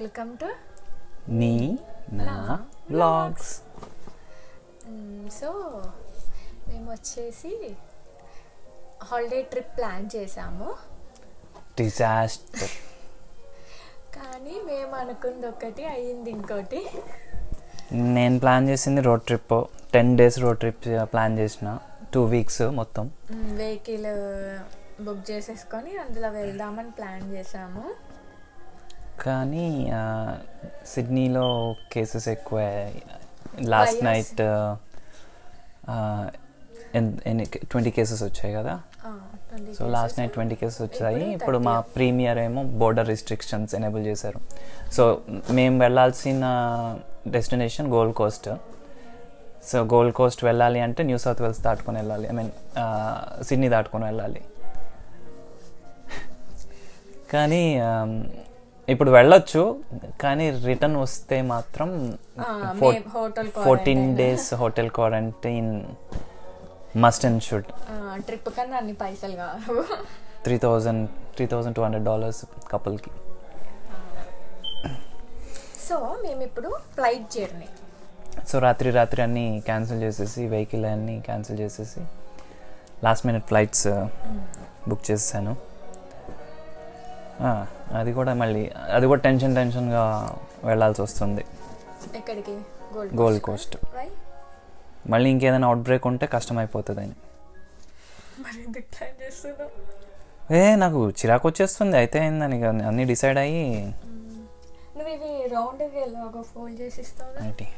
Welcome to నీ నా vlogs so మేము వచ్చేసి హాలిడే ట్రిప్ ప్లాన్ చేసాము డిజాస్టర్ కానీ మేము అనుకుంది ఒకటి అయ్యింది ఇంకోటి నేను ప్లాన్ చేసింది road trip ten days road trip plan చేసిన టూ వీక్స్ మొత్తం వెహికల్ బుక్ చేసేసుకొని అందులో వెళ్దామని ప్లాన్ చేసాము కానీ ఆ, సిడ్నీలో కేసెస్ ఎక్కువ లాస్ట్ Fires. నైట్ ఎన్ని ట్వంటీ కేసెస్ వచ్చాయి కదా ఆ, 20 so last cases. Night twenty cases వచ్చాయి ఇప్పుడు ఇప్పుడు మా ప్రీమియర్ ఏమో బోర్డర్ రిస్ట్రిక్షన్స్ ఎనేబుల్ చేశారు సో మేము వెళ్ళాల్సిన destination Gold Coast so Gold Coast వెళ్ళాలి అంటే న్యూ సౌత్ వేల్స్ దాటుకొని వెళ్ళాలి ఐ మీన్ సిడ్నీ దాటుకొని వెళ్ళాలి కానీ um, ఇప్పుడు వెళ్ళొచ్చు కానీ రిటర్న్ వస్తే మాత్రం ఆ, మేము hotel fourteen quarantine. Days hotel quarantine must and should trip కన్నా అన్ని పైసలు కావు three thousand three thousand two hundred dollars కపుల్కి సో మేము ఇప్పుడు ఫ్లైట్ జర్నీ సో రాత్రి రాత్రి అన్నీ క్యాన్సిల్ చేసేసి వెహికల్ అన్నీ క్యాన్సిల్ చేసేసి లాస్ట్ మినిట్ ఫ్లైట్స్ బుక్ చేసేసాను ఆ, అది కూడా మళ్ళీ అది కూడా టెన్షన్ టెన్షన్గా వెళ్ళాల్సి వస్తుంది ఎక్కడికి గోల్డ్ గోల్డ్ కోస్ట్ వై మళ్ళీ ఇంకేదైనా అవుట్ బ్రేక్ ఉంటే కష్టం అయిపోతుంది అని మరి ఎందుకు ప్లాన్ చేస్తున్నావు ఏ నాకు చిరాకు వచ్చేస్తుంది అయితే అయిందని ఇక అన్నీ డిసైడ్ అయ్యి నువ్వు ఇవి రౌండ్గా ఎలాగో ఫోల్డ్ చేసి ఇస్తావు ఏంటి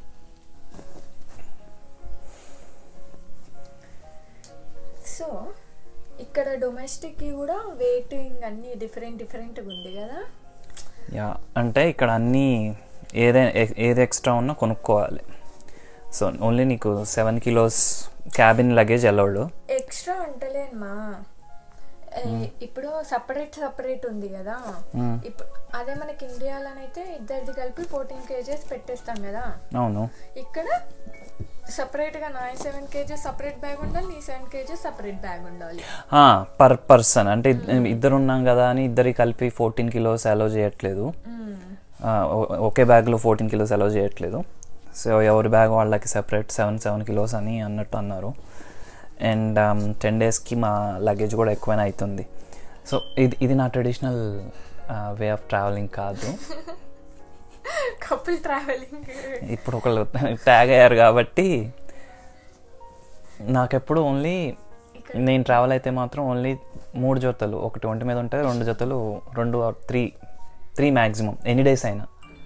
సో ఇక్కడ డొమెస్టిక్కి కూడా వెయిటింగ్ అన్ని డిఫరెంట్ డిఫరెంట్గా ఉంది కదా యా అంటే ఇక్కడ అన్నీ ఏదే ఏ- ఏది ఎక్స్ట్రా ఉన్నా కొనుక్కోవాలి సో ఓన్లీ నీకు seven kilos cabin luggage allowed extra అంటలేను మా ఏ, ఇప్పుడు సపరేట్ సపరేట్ ఉంది కదా ఇప్పుడు అదే మనకి ఇండియాలోనైతే ఇద్దరిది కలిపి ఫోర్టీన్ కేజెస్ పెట్టేస్తాం కదా అవును ఇక్కడ సపరేట్గా నా సెవెన్ కేజెస్ సపరేట్ బ్యాగ్ ఉండాలి నీ సెవెన్ కేజెస్ సపరేట్ బ్యాగ్ ఉండాలి పర్ పర్సన్ అంటే ఇద్- ఇద్దరు ఉన్నాం కదా అని ఇద్దరికి కలిపి ఫోర్టీన్ కిలోస్ అలౌ చేయట్లేదు ఆ, ఒ- ఒకే బ్యాగ్లో ఫోర్టీన్ కిలోస్ అలౌ చేయట్లేదు సో ఎవరి బ్యాగ్ వాళ్ళకి సెపరేట్ సెవెన్ సెవెన్ కిలోస్ అని అన్నట్టు అన్నారు అండ్ టెన్ డేస్కి మా లగేజ్ కూడా ఎక్కువనే అవుతుంది సో ఇది ఇది నా ట్రెడిషనల్ వే ఆఫ్ ట్రావెలింగ్ కాదు కపుల్ ట్రావెలింగ్ ఇప్పుడు ఒకళ్ళు ట్యాగ్ అయ్యారు కాబట్టి నాకెప్పుడు ఓన్లీ నేను ట్రావెల్ అయితే మాత్రం ఓన్లీ మూడు జతలు ఒకటి ఒంటి మీద ఉంటుంది రెండు జతలు రెండు three three maximum any days అయినా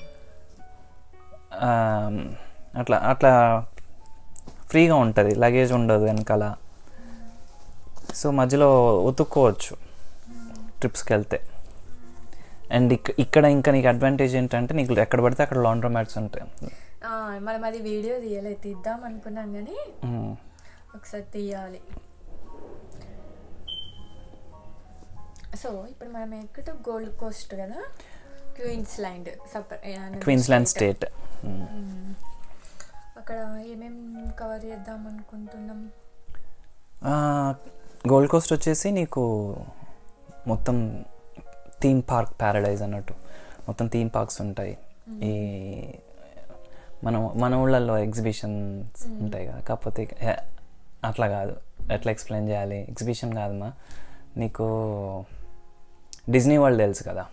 ఆ, అట్లా అట్లా ఫ్రీగా ఉంటుంది లగేజ్ ఉండదు వెనకాల సో మధ్యలో ఉతుక్కోవచ్చు ట్రిప్స్కి వెళ్తే అండ్ ఇక్ ఇక్కడ ఇంకా నీకు అడ్వాంటేజ్ ఏంటంటే నీకు ఎక్కడ పడితే అక్కడ లాండ్రో మ్యాట్స్ ఉంటాయి మనం అది వీడియో తీయలేదు తీద్దాం అనుకున్నాం కానీ మ్మ్. ఒకసారి తీయాలి సో ఇప్పుడు మనం ఎక్కడ గోల్డ్ కోస్ట్ కదా క్వీన్స్ ల్యాండ్ క్వీన్స్లాండ్ స్టేట్ అక్కడ ఏమేం కవర్ చేద్దాం అనుకుంటున్నాం గోల్డ్ కోస్ట్ వచ్చేసి నీకు మొత్తం థీమ్ పార్క్ ప్యారడైజ్ అన్నట్టు మొత్తం థీమ్ పార్క్స్ ఉంటాయి ఈ మన మన ఊళ్ళల్లో ఎగ్జిబిషన్స్ ఉంటాయి కదా కాకపోతే ఇక, ఏ, అట్లా కాదు ఎట్లా ఎక్స్ప్లెయిన్ చేయాలి ఎగ్జిబిషన్ కాదమ్మా నీకు డిజ్నీ వరల్డ్ తెలుసు కదా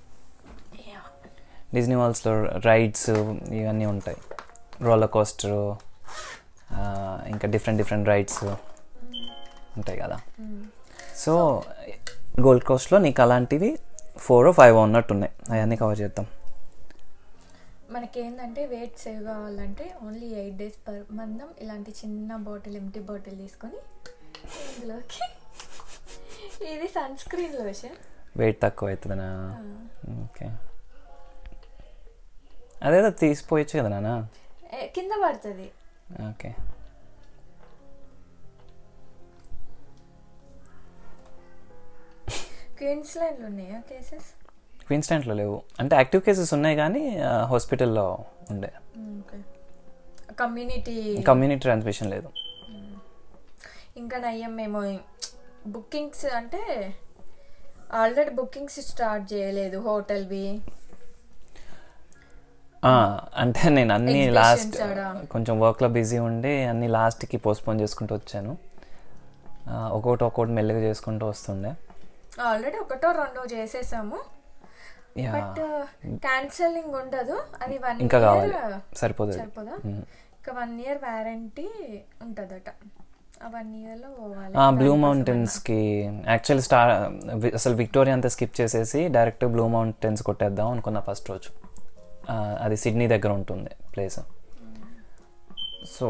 డిజ్నీ వరల్డ్స్లో రైడ్స్ ఇవన్నీ ఉంటాయి రోలర్ కోస్టరు ఇంకా డిఫరెంట్ డిఫరెంట్ రైడ్స్ ఉంటాయి కదా సో గోల్డ్ కోస్ట్లో నీకు అలాంటివి ఫోర్ ఫైవ్ ఉన్నట్టు ఉన్నాయి అవన్నీ కవర్ చేద్దాం మనకేంటంటే వెయిట్ సేవ్ కావాలంటే ఓన్లీ ఎయిట్ డేస్ పర్ మందం ఇలాంటి చిన్న బాటిల్ ఎంటీ బాటిల్ తీసుకొని ఇందులోకి ఇది సన్ స్క్రీన్ లోషన్ వెయిట్ తక్కువ అవుతుందనా ఓకే అదేదో తీసిపోయచ్చు కదా నాన్న కింద పడుతుంది ఓకే క్వీన్స్ ల్యాండ్లో ఉన్నాయా కేసెస్ క్వీన్స్లాండ్లో లేవు అంటే యాక్టివ్ కేసెస్ ఉన్నాయి కానీ హాస్పిటల్లో ఉండే ఓకే కమ్యూనిటీ కమ్యూనిటీ ట్రాన్స్మిషన్ లేదు ఇంకా నయ్యం మేము బుకింగ్స్ అంటే ఆల్రెడీ బుకింగ్స్ స్టార్ట్ చేయలేదు హోటల్వి ఆ, అంటే నేను అన్ని లాస్ట్ ఆడ. కొంచెం వర్క్లో బిజీ ఉండి అన్ని లాస్ట్కి పోస్ట్పోన్ చేసుకుంటూ వచ్చాను ఆ, ఒక్కొక్కటి ఒక్కొక్కటి మెల్లగా చేసుకుంటూ వస్తుండే ఆల్రెడీ ఒకటో రెండో చేసేసాము యా బట్ క్యాన్సలింగ్ ఉండదు అది వన్ ఇంకా కావాలి ఇయర్ సరిపోతుంది సరిపోదా ఇంకా వన్ ఇయర్ వారంటీ ఉంటుందట ఆ వన్ ఇయర్ లో పోవాలి బ్లూ మౌంటైన్స్కి యాక్చువల్ స్టార్ అసలు విక్టోరియా అంతా స్కిప్ చేసేసి డైరెక్ట్ బ్లూ మౌంటైన్స్ కొట్టేద్దాం అనుకున్న ఫస్ట్ రోజు ఆ, అది సిడ్నీ దగ్గర ఉంటుంది ప్లేస్ సో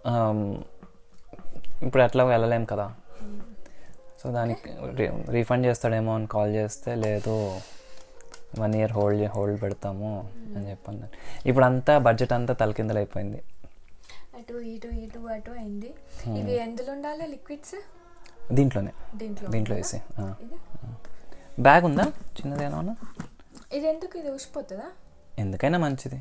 ఇప్పుడు ఎట్లా వెళ్ళలేం కదా సో దానికి రీఫండ్ చేస్తాడేమో అని కాల్ చేస్తే లేదు వన్ ఇయర్ హోల్డ్ హోల్డ్ పెడతాము అని చెప్పాను ఇప్పుడు అంతా బడ్జెట్ అంతా తలకిందలు అయిపోయింది అటు ఇటు ఇటు అటు అయింది ఇవి ఎందులో ఉండాలి లిక్విడ్స్ దీంట్లోనే దీంట్లో దీంట్లో వేసి ఆ. ఇది బ్యాగ్ ఉందా చిన్నది ఏమన్నా ఇది ఎందుకు ఇది ఊసిపోతుందా ఎందుకైనా మంచిది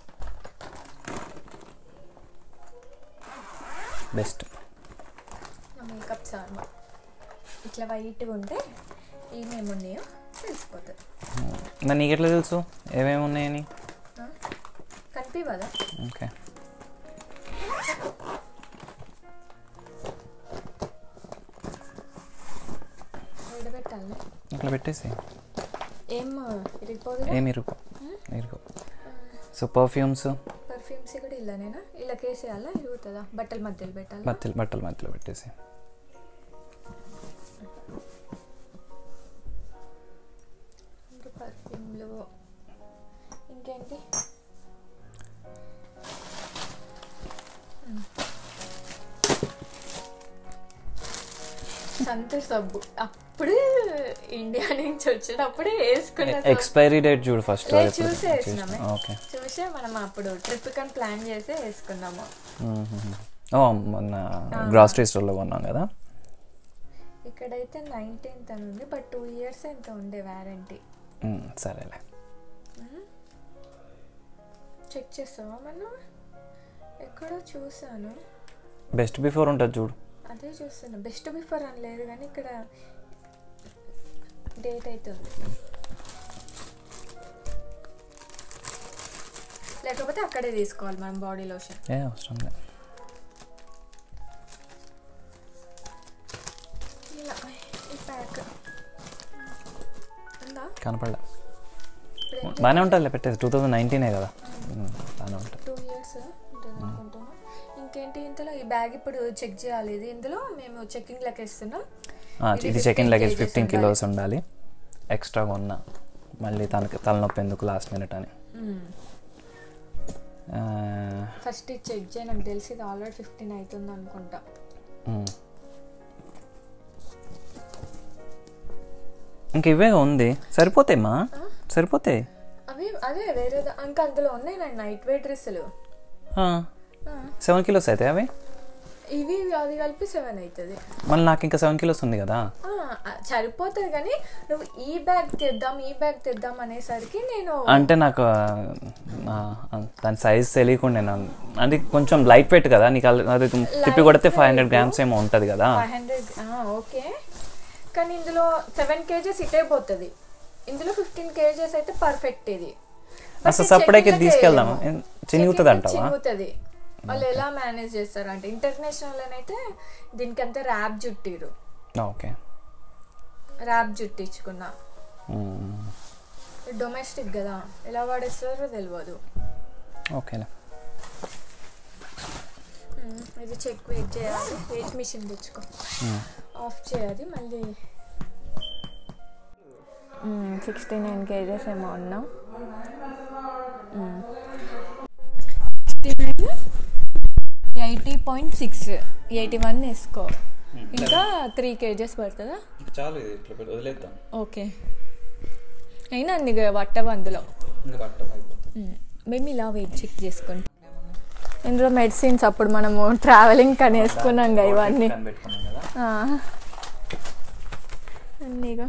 బెస్ట్ నా మేకప్ సార్మా ఇట్లా వైట్గా ఉంటే ఏమేమి ఉన్నాయో తెలిసిపోతుంది మరి నీకు ఎట్లా తెలుసు ఏమేమి ఉన్నాయని కనిపివదా ఓకే విడబెట్టాలి ఇట్లా పెట్టేసి ఏం ఇరిగిపోదు ఏమి ఇరుకో ఇరుకో సో పర్ఫ్యూమ్స్ పర్ఫ్యూమ్స్ కూడా ఇలా నేనా ఇలా కేసేయాలా ఇరుగుతుందా బట్టల మధ్యలో పెట్టాలి బట్టలు బట్టల మధ్యలో పెట్టేసి ఇంకా పర్ఫ్యూమ్లు ఇంకేంటి సంతూర్ సబ్బు అప్పుడు ఇండియా నుంచి వచ్చేటప్పుడే వేసుకున్న సబ్బు. ఎక్స్పైరీ డేట్ చూడు ఫస్ట్ లేదు, చూసే వేసినామే ఓకే చూసే మనం అప్పుడు ట్రిప్ కని ప్లాన్ చేసే వేసుకున్నాము ఓ మొన్న గ్రాసరీ స్టోర్లో కొన్నాం కదా ఇక్కడైతే నైన్టీన్త్ అని ఉంది బట్ టూ ఇయర్స్ ఎంత ఉండే వారంటీ మ్మ్, సరేలే చెక్ చేస్తావా మనం ఎక్కడో చూసాను బెస్ట్ బిఫోర్ ఉంటుంది చూడు అదే చూస్తున్నా బెస్ట్ బిఫోర్ అని లేదు కానీ ఇక్కడ డేట్ అయితే ఉంది లేకపోతే అక్కడే తీసుకోవాలి మనం బాడీ లోషన్ ఏ అవసరం లేదు ఇలా ఈ ప్యాక్ ఉందా కనపడలే బాగానే ఉంటుందిలే పెట్టేసి టూ థౌజండ్ నైన్టీనే కదా మ్మ్, బాగానే ఉంటుంది టూ ఇయర్స్ ఉంటుంది అనుకుంటున్నా ఇంకేంటి ఇంతలో ఈ బ్యాగ్ ఇప్పుడు చెక్ చేయాలి ఇది ఇందులో మేము చెక్కింగ్ లెక్క ఇస్తున్నాం ఆ, ఇది ఇది సెకండ్ 15 లగేజ్ kgs ఫిఫ్టీన్ ఉండాలి. కిలోస్ ఉండాలి ఎక్స్ట్రా కొన్నా మళ్ళీ తనకి తలనొప్పి ఎందుకు లాస్ట్ మినిట్ అని ఆ, ఫస్ట్ ఇది చెక్ చేయి నాకు తెలిసి ఇది ఆల్రెడీ ఫిఫ్టీన్ అవుతుంది అనుకుంటా మ్మ్. ఇంక ఇవే ఉంది సరిపోతాయిమ్మా సరిపోతాయి అవి అదే వేరే దా- ఇంకా అందులో ఉన్నాయి నా నైట్ వేర్ డ్రెస్సులు సెవెన్ కిలోస్ అయితే అవి ఇవి అది కలిపి సెవెన్ అవుతుంది మళ్ళీ నాకు ఇంకా సెవెన్ కిలోస్ ఉంది కదా సరిపోతుంది కానీ నువ్వు ఈ బ్యాగ్ తెద్దాం ఈ బ్యాగ్ తెద్దాం అనేసరికి నేను అంటే నాకు ఆ, ఆ, దాని సైజ్ తెలియకుండా నేను అంటే కొంచెం లైట్ వెయిట్ కదా నీకు అల్- అది తిప్పి కొడితే ఫైవ్ హండ్రెడ్ గ్రామ్స్ ఏమో ఉంటుంది కదా ఫైవ్ హండ్రెడ్ ఓకే కానీ ఇందులో సెవెన్ కేజెస్ ఇటే పోతుంది ఇందులో ఫిఫ్టీన్ కేజెస్ అయితే పర్ఫెక్ట్ ఇది అసలు సపరేట్గా తీసుకెళ్దాం చినుగుతుంది అంటావా చిరుగుతుంది వాళ్ళు ఎలా మేనేజ్ చేస్తారు అంటే ఇంటర్నేషనల్ అయితే దీనికి అంతా ర్యాప్ జుట్టిరు ఓకే ర్యాప్ జుట్టించుకున్నా డొమెస్టిక్ కదా ఎలా వాడేస్తారో తెలియదు ఓకేలే మ్మ్. ఇది చెక్ వెయిట్ చేయాలి వెయిట్ మిషన్ తెచ్చుకో ఆఫ్ చేయాలి మళ్ళీ సిక్స్టీ నైన్ కేజెస్ ఏమో ఉన్నాం sixty nine eighty point six eighty one వేసుకో ఇంకా త్రీ కేజెస్ పడుతుందా చాలు ఇట్లా వదిలేద్దాం ఓకే అయినా అన్ని పట్టవు అందులో ఇంకా పట్టం అయిపోతుంది మ్మ్. మేము ఇలా వెయిట్ చెక్ చేసుకోండి ఇందులో మెడిసిన్స్ అప్పుడు మనము ట్రావెలింగ్ కని వేసుకున్నాం కదా ఇవన్నీ పెట్టుకున్నాం కదా ఆ. అన్నీగా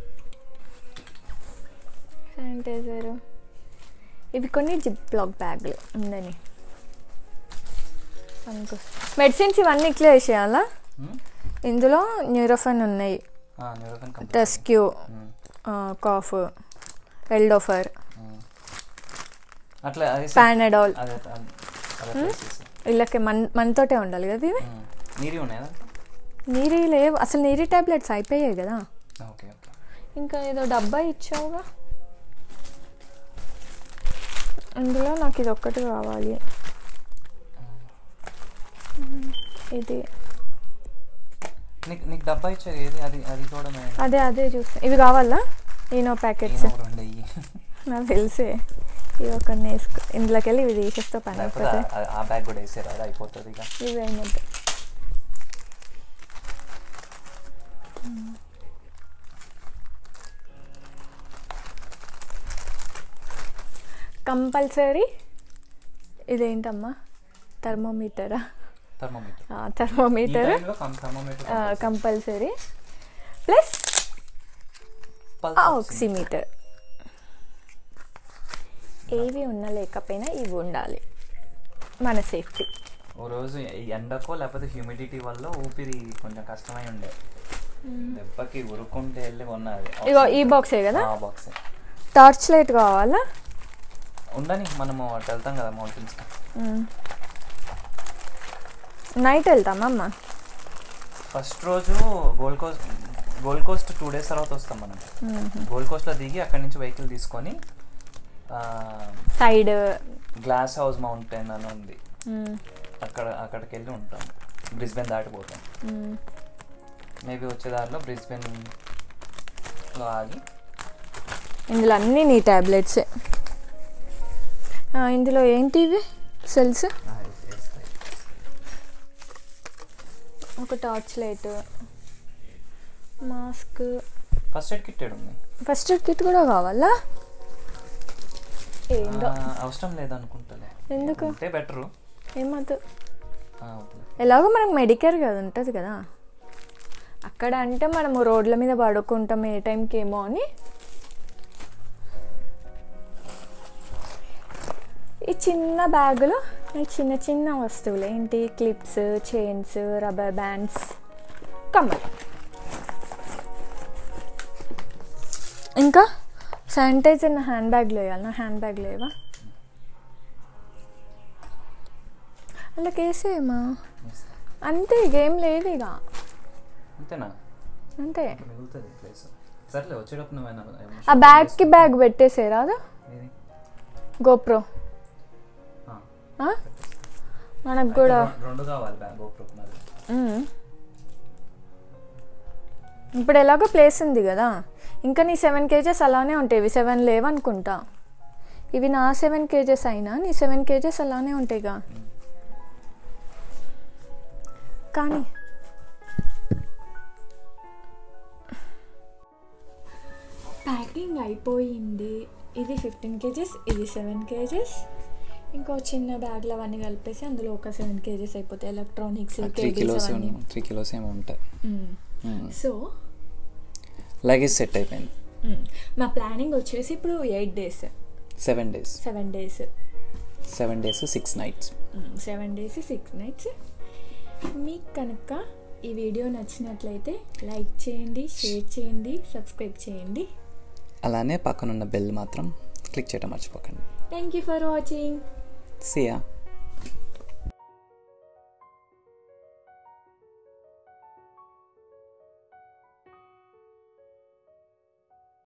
శానిటైజరు ఇవి కొన్ని జిప్ బ్లాక్ బ్యాగ్లు ఉందని మెడిసిన్స్ ఇవన్నీ ఇట్లా వేసేయాలా ఇందులో న్యూరోఫన్ ఉన్నాయి టెస్క్యూ కాఫ్ ఎల్డోఫర్ అట్లా అది పానడాల్ అదే అదే అదే ప్లేసెస్. వీళ్ళకి మన మనతోటే ఉండాలి కదా ఇవి ఉమ్. నీరి ఉన్నాయా నీరి లేవు అసలు నీరి టాబ్లెట్స్ అయిపోయాయి కదా ఓకే ఓకే ఇంకా ఏదో డబ్బా ఇచ్చావుగా అందులో నాకు ఇది ఒక్కటి కావాలి ఇది నీకు నీకు డబ్బా ఇచ్చేది ఏది అది అది కూడా నేను అదే అదే చూస్తా ఇవి కావాలా ఈనో ప్యాకెట్స్ ఈయన రెండు అయ్యి నాకు తెలిసే ఇవి ఒక వేసుకో ఇందులోకి వెళ్ళి ఇవి తీసేస్తే పని లేకపోతే అయిపోతే ఆ- ఆ బ్యాగ్ కూడా వేసారు అది అయిపోతుంది ఇక ఇవి అయినట్టు కంపల్సరీ ఇదేంటమ్మా థర్మోమీటరా thermometer thermometer thermometer compulsory plus oximeter ఏవి ఉన్నా లేకపోయినా ఇవి ఉండాలి మన సేఫ్టీ ఓ రోజు ఈ ఎండకో లేకపోతే హ్యూమిడిటీ వల్ల ఊపిరి కొంచెం కష్టమై ఉండే దెబ్బకి ఉరుక్కుంటే వెళ్ళి ఉన్నది ఇగో ఈ బాక్సే కదా బాక్స్ టార్చ్ లైట్ కావాలా ఉండని మనము అటు వెళ్తాం కదా మౌంటైన్స్ నైట్ వెళ్తామమ్మ ఫస్ట్ రోజు Gold Coast Gold Coast two days తర్వాత వస్తాం మనం గోల్డ్ కోస్ట్లో దిగి అక్కడి నుంచి వెహికల్ తీసుకొని సైడ్ గ్లాస్ హౌస్ మౌంటైన్ అని ఉంది అక్కడ అక్కడికి వెళ్ళి ఉంటాం బ్రిస్బెన్ దాటిపోతాం మేబీ వచ్చే దారిలో బ్రిస్బెన్లో ఆగి ఇందులో అన్నీ నీ ట్యాబ్లెట్సే ఇందులో ఏంటి ఇవి సెల్స్ ఒక torch light mask first aid kit ఉంది ఫస్ట్ ఎయిడ్ కిట్ కూడా కావాలా ఏంటో ఆ, అవసరం లేదనుకుంటలే ఎందుకు? అంటే బెటరు ఏమద్దు ఎలాగో మనకు మెడికేర్ కదా ఉంటుంది కదా అక్కడ అంటే మనము రోడ్ల మీద పడుకుంటాం ఏ టైంకి ఏమో అని ఈ చిన్న బ్యాగులో ఈ చిన్న చిన్న వస్తువులు ఏంటి క్లిప్స్ చైన్స్ రబ్బర్ బ్యాండ్స్ కమ్మలు ఇంకా శానిటైజర్ నా హ్యాండ్ బ్యాగ్లో వేయాలి నా హ్యాండ్ బ్యాగ్ లేవా అలా కేసేమా అంతే ఇకేం లేదు ఇక అంతేనా అంతే మిగులుతుంది ప్లేస్ సర్లే వచ్చేటప్పుడు నువ్వేనా ఆ బ్యాగ్కి బ్యాగ్ పెట్టేసే రాదు ఏది? గోప్రో ఆ. ఆ? మనకు కూడా రెండు- రెండు కావాలి బ్యాగ్ గోప్రో మరి మ్మ్. ఇప్పుడు ఎలాగో ప్లేస్ ఉంది కదా ఇంకా నీ సెవెన్ కేజెస్ అలానే ఉంటాయి ఇవి సెవెన్ లేవనుకుంటా ఇవి నా సెవెన్ కేజెస్ అయినా నీ సెవెన్ కేజెస్ అలానే ఉంటాయిగా కానీ ప్యాకింగ్ అయిపోయింది ఇది ఫిఫ్టీన్ కేజెస్ ఇది సెవెన్ కేజెస్ ఇంకో చిన్న బ్యాగ్లో అవన్నీ కలిపేసి అందులో ఒక సెవెన్ కేజెస్ అయిపోతాయి ఎలక్ట్రానిక్స్ త్రీ కేబుల్స్ కిలోస్ అవన్నీ త్రీ కిలోస్ ఏమో ఉంటాయి సో లగేజ్ సెట్ అయిపోయింది మా ప్లానింగ్ వచ్చేసి ఇప్పుడు eight days seven days seven days seven days six nights seven days six nights మీకు కనుక ఈ వీడియో నచ్చినట్లయితే లైక్ చేయండి షేర్ చేయండి సబ్స్క్రైబ్ చేయండి అలానే పక్కనున్న బెల్ మాత్రం క్లిక్ చేయడం మర్చిపోకండి thank you for watching chia